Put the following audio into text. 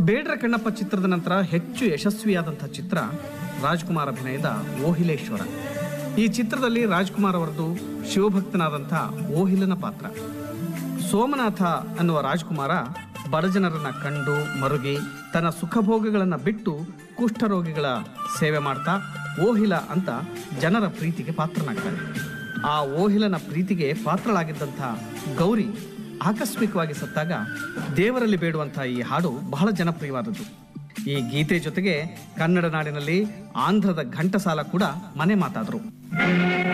ಬೇಡ್ರ ಕಣ್ಣಪ್ಪ ಚಿತ್ರದ ನಂತರ ಹೆಚ್ಚು ಯಶಸ್ವಿಯಾದಂಥ ಚಿತ್ರ ರಾಜ್ಕುಮಾರ್ ಅಭಿನಯದ ಓಹಿಲೇಶ್ವರ ಈ ಚಿತ್ರದಲ್ಲಿ ರಾಜ್ಕುಮಾರ್ ಅವರದು ಶಿವಭಕ್ತನಾದಂಥ ಓಹಿಲನ ಪಾತ್ರ ಸೋಮನಾಥ ಅನ್ನುವ ರಾಜ್ಕುಮಾರ ಬಡಜನರನ್ನ ಕಂಡು ಮರುಗಿ ತನ್ನ ಸುಖಭೋಗಗಳನ್ನು ಬಿಟ್ಟು ಕುಷ್ಠರೋಗಿಗಳ ಸೇವೆ ಮಾಡ್ತಾ ಓಹಿಲ ಅಂತ ಜನರ ಪ್ರೀತಿಗೆ ಪಾತ್ರನಾಗ್ತಾನೆ ಆ ಓಹಿಲನ ಪ್ರೀತಿಗೆ ಪಾತ್ರಳಾಗಿದ್ದಂಥ ಗೌರಿ ಆಕಸ್ಮಿಕವಾಗಿ ಸತ್ತಾಗ ದೇವರಲ್ಲಿ ಬೇಡುವಂಥ ಈ ಹಾಡು ಬಹಳ ಜನಪ್ರಿಯವಾದದ್ದು ಈ ಗೀತೆ ಜೊತೆಗೆ ಕನ್ನಡ ನಾಡಿನಲ್ಲಿ ಆಂಧ್ರದ ಘಂಟಸಾಲ ಕೂಡ ಮನೆ ಮಾತಾದರು